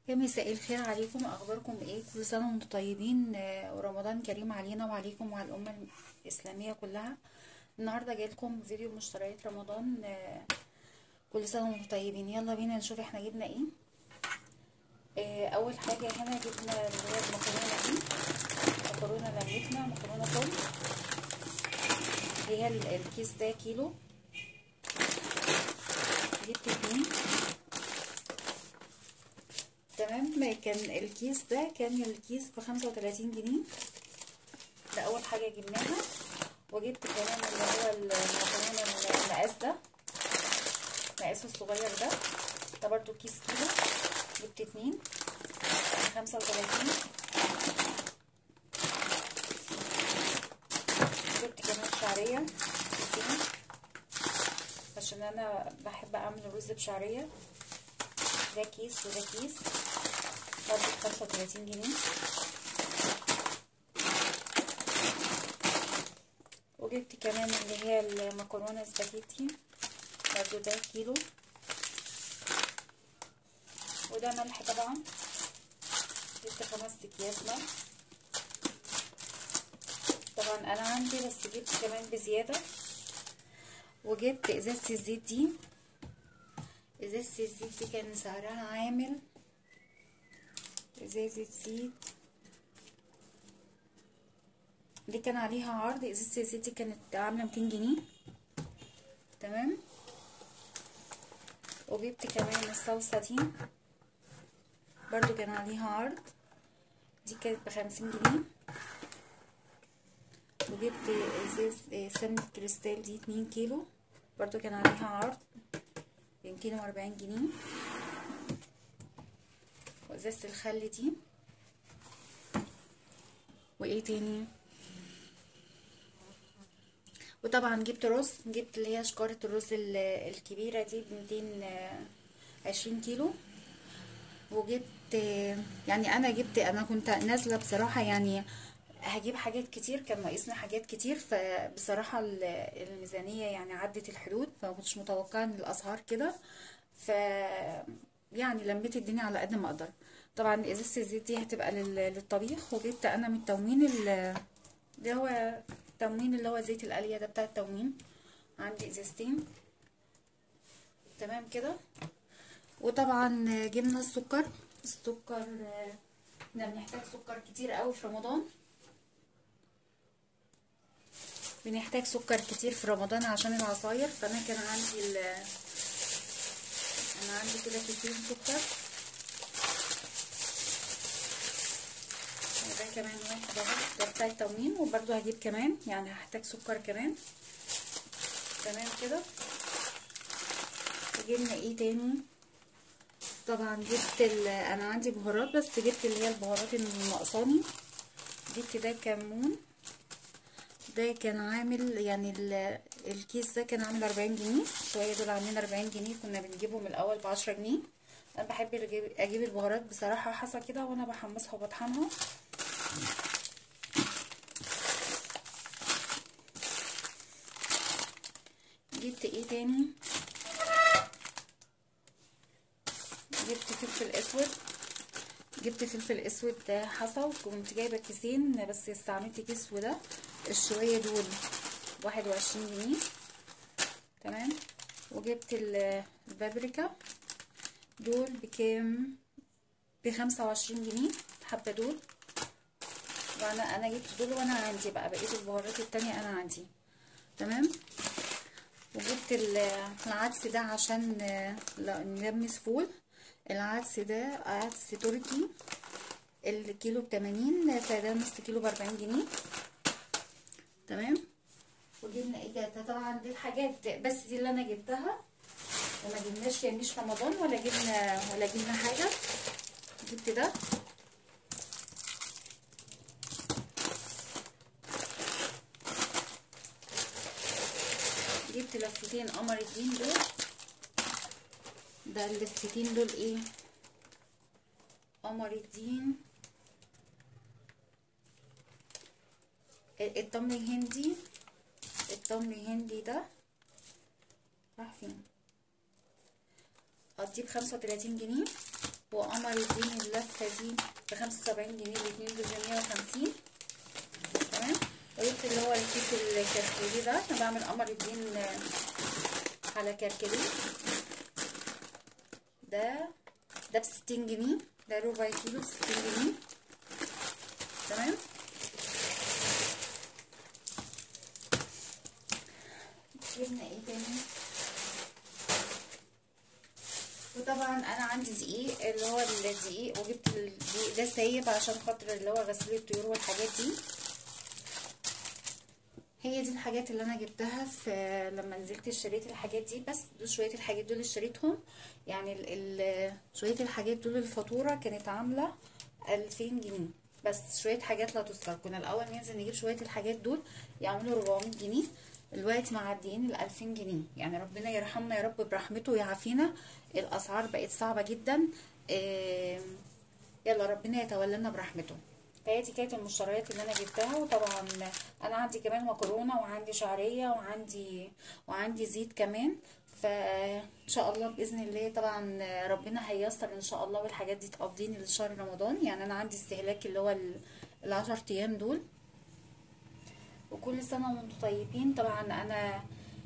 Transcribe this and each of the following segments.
يا مساء الخير عليكم اخباركم ايه كل سنه وانتم طيبين آه، ورمضان كريم علينا وعليكم وعلى الامه الاسلاميه كلها النهارده جايلكم فيديو مشتريات رمضان آه، كل سنه وانتم طيبين يلا بينا نشوف احنا جبنا ايه آه، اول حاجه هنا جبنا اللي هي المكرونه دي مكرونه لميتنا مكرونه فل هي ال- الكيس ده كيلو جبت اتنين تمام كان الكيس ده كان الكيس بخمسة وتلاتين جنيه ده أول حاجة جبناها وجبت كمان اللي هو المكرونة المقاس ده المقاس الصغير ده ده برضو كيس كيلو جبت اتنين بخمسة وتلاتين جبت كمان شعرية كيسين عشان أنا بحب أعمل رز بشعرية ده كيس وده كيس برضه بخمسة وتلاتين جنيه وجبت كمان اللي هي المكرونة سباكيتي برضه ده كيلو وده ملح طبعا جبت خمس اكياس ملح طبعا انا عندي بس جبت كمان بزيادة وجبت ازازة الزيت دي ازازة الزيت دي كان سعرها عامل ازازة زيت دي كان عليها عرض ازازة الزيت دي كانت عاملة ميتين جنيه تمام وجبت كمان الصلصة دي برضو كان عليها عرض دي كانت بخمسين جنيه وجبت ازاز سمنة كريستال دي اتنين كيلو برضو كان عليها عرض بميتين واربعين جنيه وازازة الخل دي وايه تاني وطبعا جبت رز جبت اللي هي شكارة الرز الكبيرة دي بميتين عشرين كيلو وجبت يعني انا جبت انا كنت نازلة بصراحة يعني هجيب حاجات كتير كان ناقصنا حاجات كتير فبصراحة الميزانية يعني عدت الحدود فما كنتش متوقعة ان الاسعار كده ف يعني لميت الدنيا على قد ما اقدر طبعا ازازة الزيت دي هتبقى للطبيخ وجبت انا من التموين اللي هو التموين اللي هو زيت القلية ده بتاع التموين عندي ازازتين تمام كده وطبعا جبنا السكر السكر احنا بنحتاج سكر كتير قوي في رمضان بنحتاج سكر كتير في رمضان عشان العصاير فانا كان عندي ال انا عندي كده كيسين سكر ده كمان واحد اهو ده بتاع التموين وبرده هجيب كمان يعني هحتاج سكر كمان تمام كده جبنا ايه تاني طبعا جبت انا عندي بهارات بس جبت اللي هي البهارات النقصاني جبت ده كمون ده كان عامل يعني الكيس ده كان عامل أربعين جنيه شوية دول عاملين أربعين جنيه كنا بنجيبهم الأول بعشرة جنيه أنا بحب أجيب البهارات بصراحة حصى كده وأنا بحمصها وبطحنها جبت ايه تاني جبت فلفل اسود جبت فلفل اسود حصى وكنت جايبه كيسين بس استعملت كيس وده الشويه دول واحد وعشرين جنيه تمام وجبت البابريكا دول بكام بخمسة وعشرين جنيه حبة دول وانا انا جبت دول وانا عندي بقى بقيت البهارات التانية انا عندي تمام وجبت العدس ده عشان نلمس فول العدس ده عدس تركي الكيلو بتمانين فده نص كيلو باربعين جنيه تمام وجبنا ايه ده طبعا دي الحاجات بس دي اللي انا جبتها وما جبناش يعني مش رمضان ولا جبنا ولا جبنا حاجه جبت ده جبت لفتين قمر الدين دول ده اللفتين دول ايه قمر الدين التمر الهندي التمر الهندي ده راح فين اديه بخمسة وتلاتين جنيه وقمر الدين دي بخمسة وسبعين جنيه الاتنين دول بمية وخمسين تمام وجبت اللي هو الكيس الكركديه ده انا بعمل قمر الدين على كركديه ده ده بستين جنيه ده ربع كيلو بستين جنيه تمام جبنا ايه تاني وطبعا انا عندي دقيق اللي هو الدقيق وجبت الدقيق ده سايب عشان خاطر اللي هو غسيل الطيور والحاجات دي هي دي الحاجات اللي انا جبتها في لما نزلت اشتريت الحاجات دي بس دول شويه الحاجات دول اشتريتهم يعني ال ال شويه الحاجات دول الفاتوره كانت عامله ألفين جنيه بس شويه حاجات لا تذكر كنا الاول ننزل نجيب شويه الحاجات دول يعملوا 400 جنيه دلوقتي معديين ال 2000 جنيه يعني ربنا يرحمنا يا رب برحمته ويعافينا الاسعار بقت صعبه جدا إيه يلا ربنا يتولانا برحمته فهي دي كانت المشتريات اللي انا جبتها وطبعا انا عندي كمان مكرونه وعندي شعريه وعندي وعندي زيت كمان فان شاء الله باذن الله طبعا ربنا هييسر ان شاء الله والحاجات دي تقضيني لشهر رمضان يعني انا عندي استهلاك اللي هو العشر ايام دول وكل سنه وانتم طيبين طبعا انا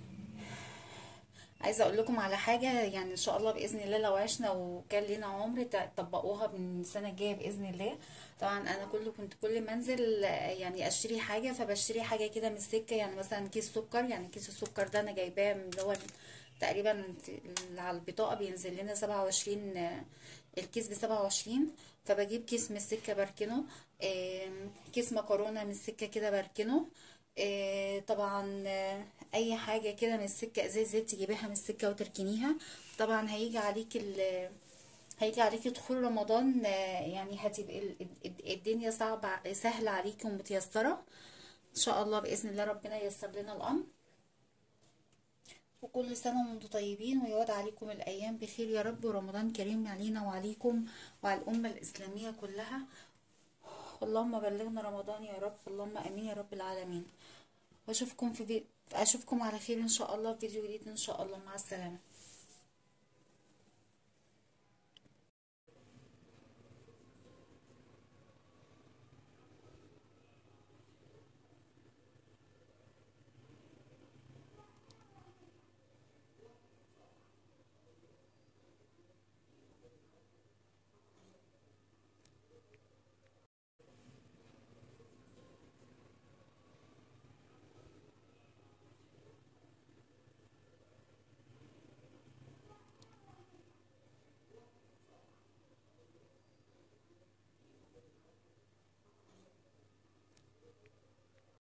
عايزه اقول لكم على حاجه يعني ان شاء الله باذن الله لو عشنا وكان لنا عمر تطبقوها من السنه الجايه باذن الله طبعا انا كل كنت كل ما انزل يعني اشتري حاجه فبشتري حاجه كده من السكه يعني مثلا كيس سكر يعني كيس السكر ده انا جايباه من اللي هو تقريبا على البطاقه بينزل لنا سبعة وعشرين الكيس بسبعة وعشرين فبجيب كيس من السكه بركنه كيس مكرونه من السكه كده بركنه طبعا اي حاجه كده من السكه ازاز زيت تجيبيها من السكه وتركنيها طبعا هيجي عليك ال هيجي عليكي دخول رمضان يعني هتبقى الدنيا صعبة سهلة عليكي ومتيسرة ان شاء الله بإذن الله ربنا ييسر لنا الأمر وكل سنة وانتم طيبين ويعود عليكم الأيام بخير يا رب ورمضان كريم علينا وعليكم وعلى الأمة الإسلامية كلها اللهم بلغنا رمضان يا رب اللهم امين يا رب العالمين واشوفكم في اشوفكم على خير ان شاء الله في فيديو جديد ان شاء الله مع السلامه